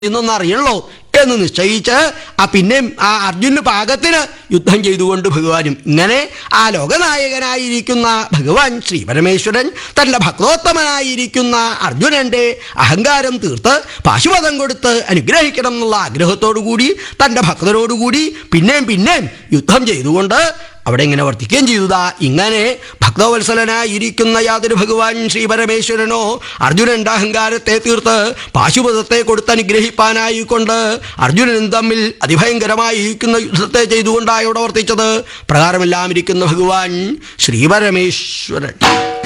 എന്നൊന്നറിയണല്ലോ എന്ന് നിശ്ചയിച്ച് ആ പിന്നെ ആ അർജുന് പാകത്തിന് യുദ്ധം ചെയ്തുകൊണ്ട് ഭഗവാനും ഇങ്ങനെ ആ ലോകനായകനായിരിക്കുന്ന ഭഗവാൻ ശ്രീ പരമേശ്വരൻ തൻ്റെ ഭക്തോത്തമനായിരിക്കുന്ന അർജുനന്റെ അഹങ്കാരം തീർത്ത് പാശുപതം കൊടുത്ത് അനുഗ്രഹിക്കണം എന്നുള്ള ആഗ്രഹത്തോടു കൂടി തൻ്റെ ഭക്തരോടുകൂടി പിന്നെയും പിന്നെയും യുദ്ധം ചെയ്തുകൊണ്ട് അവിടെ ഇങ്ങനെ വർത്തിക്കുകയും ചെയ്തതാ ഇങ്ങനെ ഭക്തവത്സലനായിരിക്കുന്ന യാതൊരു ഭഗവാൻ ശ്രീ പരമേശ്വരനോ അർജുനന്റെ അഹങ്കാരത്തെ തീർത്ത് പാശുപതത്തെ കൊടുത്ത് അനുഗ്രഹിപ്പാനായിക്കൊണ്ട് അർജുനനും തമ്മിൽ അതിഭയങ്കരമായിരിക്കുന്ന യുദ്ധത്തെ ചെയ്തുകൊണ്ടാണ് ഇവിടെ വർത്തിച്ചത് പ്രകാരമെല്ലാം ഇരിക്കുന്ന ഭഗവാൻ ശ്രീ പരമേശ്വരൻ